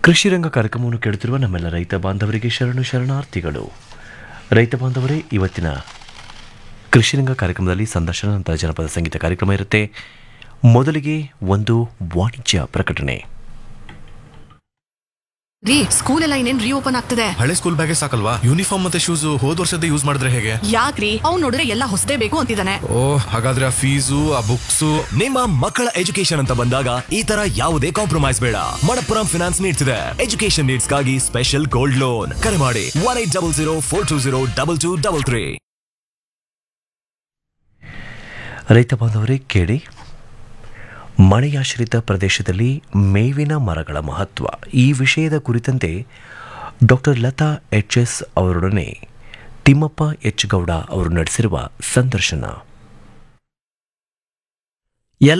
ಕೃಷಿ ರಂಗ ಕಾರ್ಯಕ್ರಮವನ್ನು ಕೇಳುತ್ತಿರುವ ನಮ್ಮೆಲ್ಲ ರೈತ ಬಾಂಧವರಿಗೆ ಶರಣು ಶರಣಾರ್ಥಿಗಳು ರೈತ ಬಾಂಧವರೇ ಇವತ್ತಿನ ಕೃಷಿ ರಂಗ ಕಾರ್ಯಕ್ರಮದಲ್ಲಿ ಸಂದರ್ಶನ ನಂತರ ಜನಪದ ಸಂಗೀತ ಕಾರ್ಯಕ್ರಮ ಇರುತ್ತೆ ಮೊದಲಿಗೆ ಒಂದು ವಾಣಿಜ್ಯ ಪ್ರಕಟಣೆ ರೀ ಸ್ಕೂಲ್ ಎಲ್ಲ ಇನ್ನೇನ್ ರೀಓಪನ್ ಆಗ್ತದೆ ಹಳೆ ಸ್ಕೂಲ್ ಬ್ಯಾಗೇ ಸಾಕಲ್ವಾ ಯೂನಿಫಾರ್ಮ್ ಮತ್ತೆ ಶೂಸ್ ಹೋದ್ ವರ್ಷದ ಯೂಸ್ ಮಾಡಿದ್ರೆ ಹೇಗೆ ಯಾಕ್ರಿ ಅವ್ನ್ ನೋಡಿದ್ರೆ ಎಲ್ಲ ಹೊಸದೇ ಬೇಕು ಅಂತಿದ್ದಾನೆ ಓ ಹಾಗಾದ್ರೆ ಆ ಫೀಸು ಆ ಬುಕ್ಸು ನಿಮ್ಮ ಮಕ್ಕಳ ಎಜುಕೇಶನ್ ಅಂತ ಬಂದಾಗ ಈ ತರ ಯಾವುದೇ ಕಾಂಪ್ರಮೈಸ್ ಬೇಡ ಮಣಪ್ಪುರಂ ಫಿನಾನ್ಸ್ ನೀಡ್ಸ್ ಇದೆ ಎಜುಕೇಶನ್ ನೀಡ್ಸ್ ಗಾಗಿ ಸ್ಪೆಷಲ್ ಗೋಲ್ಡ್ ಲೋನ್ ಕರೆ ಮಾಡಿ one eight double zero four two zero double two double three ರೈತ ಬಾಂಧವರೇ ಕೇಳಿ ಮಳೆಯಾಶ್ರಿತ ಪ್ರದೇಶದಲ್ಲಿ ಮೇವಿನ ಮರಗಳ ಮಹತ್ವ ಈ ವಿಷಯದ ಕುರಿತಂತೆ ಡಾಕ್ಟರ್ ಲತಾ ಎಚ್ ಎಸ್ ಅವರೊಡನೆ ತಿಮ್ಮಪ್ಪ ಎಚ್ ಗೌಡ ಅವರು ನಡೆಸಿರುವ ಸಂದರ್ಶನ